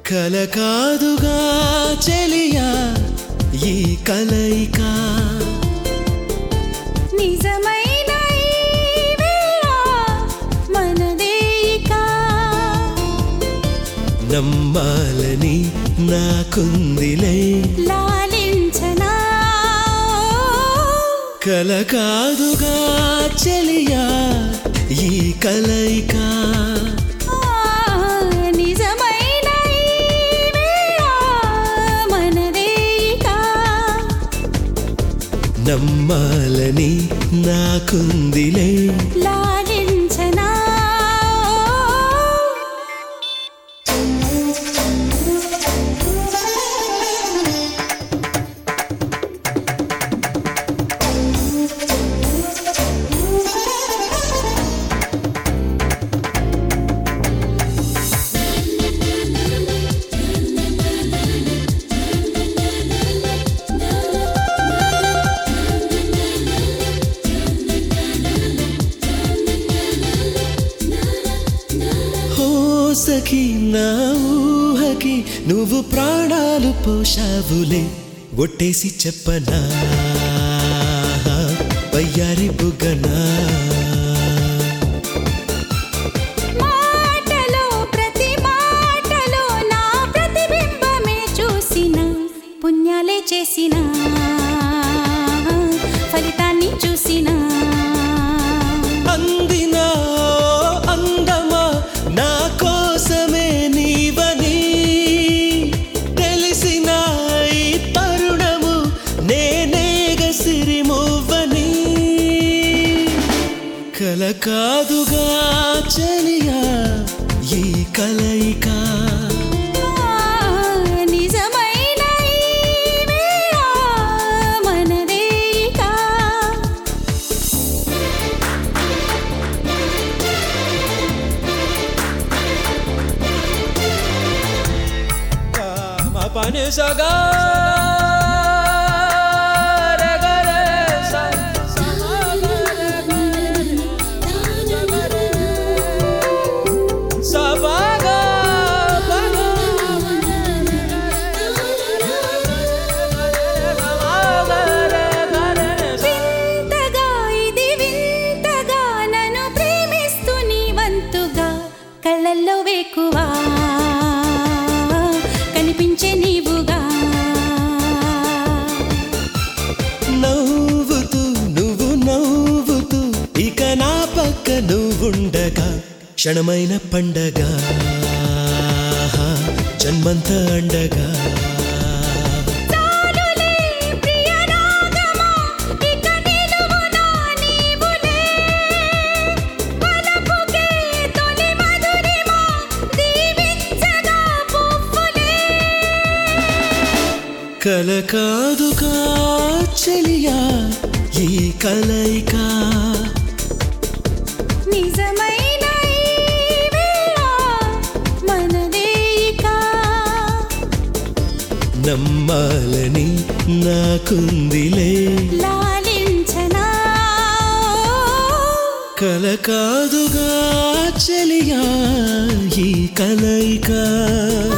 కల కాదుగా చెలియా ఈ కలయిక నిజమైన ఈ వేళ మనదేక నమ్మాలని నాకుందిలే లాలించనా కల కాదుగా చెలియా ఈ కలయిక ఆ, నిజమైన ఈ వేళ మనదేక నమ్మాలని నాకుందిలే లాలించనా హో సఖి నా ఊహకి నువ్వు ప్రాణాలు పోషావులే ఒట్టేసి చెప్పనా వయ్యారి బుగ్గనా మాటలో ప్రతి మాటలో నా ప్రతిబింబమే చూసిన పుణ్యాలే చేసిన ఫలితాన్ని చూసిన అందినా అందమా నా కోసమే నీవని తెలిసిన ఈ తరుణము నేనేగ సిరిమువ్వని కల కాదుగా చలియా ఈ కలయిక నిజమైన ఈ వేళ మనదేక మా పని సగా రే గ రే స స మ గ రే గ రే స ప గ ప గ వింతగా ఇది వింతగా నన్ను ప్రేమిస్తూ నీ వంతుగా కళ్ళల్లో వేకువా కనిపించే నీవుగా నవ్వుతూ నువ్వు నవ్వుతూ ఇక నా పక్క నువ్వుండగా క్షణమైన పండగ జన్మంత అండగా చాలులే ప్రియ రాగమా ఇక నిలువునా నీవులే వలపుకే తొలి మధురిమా దీవించగా పువ్వులే కల కాదుగా చెలియా ఈ కలయిక నిజమైన ఈ వేళ మనదేక నమ్మాలని నాకుందిలే లాలించనా కల కాదుగా చెలియా ఈ కలయిక